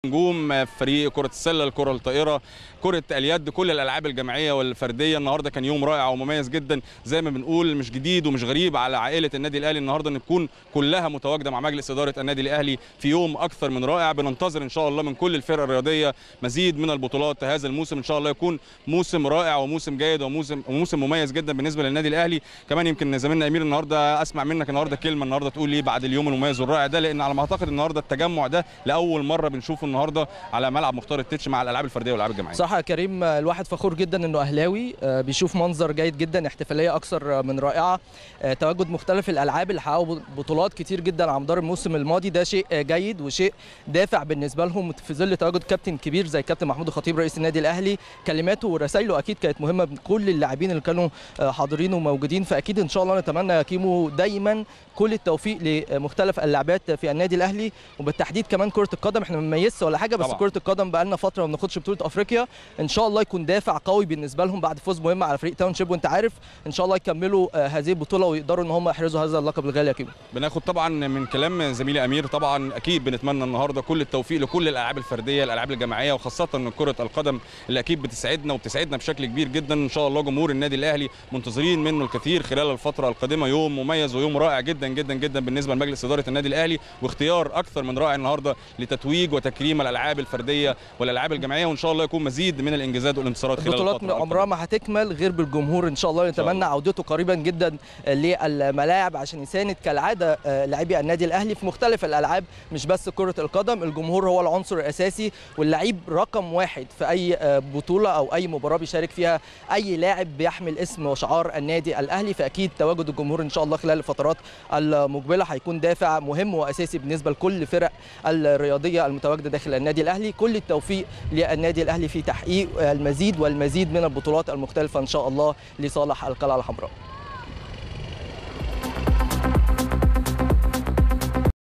نجوم فريق كرة السلة الكرة الطائرة كرة اليد كل الألعاب الجماعية والفردية النهاردة كان يوم رائع ومميز جدا زي ما بنقول مش جديد ومش غريب على عائلة النادي الأهلي النهاردة أن تكون كلها متواجدة مع مجلس إدارة النادي الأهلي في يوم أكثر من رائع بننتظر إن شاء الله من كل الفرق الرياضية مزيد من البطولات هذا الموسم إن شاء الله يكون موسم رائع وموسم جيد وموسم وموسم مميز جدا بالنسبة للنادي الأهلي كمان يمكن زميلنا أمير النهاردة أسمع منك النهاردة كلمة النهاردة تقول لي بعد اليوم المميز والرائع ده لأن على ما أعتقد النهاردة التجمع ده لأول مرة بنشوفه النهاردة على ملعب مختار التتش مع الالعاب الفرديه والالعاب الجماعيه صح يا كريم الواحد فخور جدا انه اهلاوي بيشوف منظر جيد جدا احتفاليه اكثر من رائعه تواجد مختلف الالعاب اللي حققوا بطولات كتير جدا على مدار الموسم الماضي ده شيء جيد وشيء دافع بالنسبه لهم في ظل تواجد كابتن كبير زي كابتن محمود الخطيب رئيس النادي الاهلي كلماته ورسائله اكيد كانت مهمه بكل اللاعبين اللي كانوا حاضرين وموجودين فاكيد ان شاء الله نتمنى يا كيمو دايما كل التوفيق لمختلف اللعبات في النادي الاهلي وبالتحديد كمان كره القدم احنا ما بنميزش ولا حاجه بس طبعا. كره القدم بقى لنا فتره ما بناخدش بطوله افريقيا ان شاء الله يكون دافع قوي بالنسبه لهم بعد فوز مهم على فريق تاون شيب وانت عارف ان شاء الله يكملوا آه، هذه البطوله ويقدروا ان هم يحرزوا هذا اللقب الغالي يا كيمو بناخد طبعا من كلام زميلي امير طبعا اكيد بنتمنى النهارده كل التوفيق لكل الالعاب الفرديه الالعاب الجماعيه وخاصه ان كره القدم اللي اكيد بتسعدنا وبتسعدنا بشكل كبير جدا ان شاء الله جمهور النادي الاهلي منتظرين منه الكثير خلال الفتره القادمه يوم مميز ويوم رائع جدا جدا جدا بالنسبه لمجلس اداره النادي الاهلي واختيار اكثر من رائع النهارده لتتويج وتكريم الالعاب الفرديه والالعاب الجماعيه وان شاء الله يكون مزيد من الانجازات والانتصارات خلال البطولات الفتره عمرها ما هتكمل غير بالجمهور ان شاء الله شاء نتمنى الله. عودته قريبا جدا للملاعب عشان يساند كالعاده آه، لاعبي النادي الاهلي في مختلف الالعاب مش بس كره القدم الجمهور هو العنصر الاساسي واللعيب رقم واحد في اي آه، بطوله او اي مباراه بيشارك فيها اي لاعب بيحمل اسم وشعار النادي الاهلي فاكيد تواجد الجمهور ان شاء الله خلال الفترات المقبله هيكون دافع مهم واساسي بالنسبه لكل فرق الرياضيه المتواجده داخل النادي الاهلي كل التوفيق للنادي الاهلي في تحقيق المزيد والمزيد من البطولات المختلفه ان شاء الله لصالح القلعه الحمراء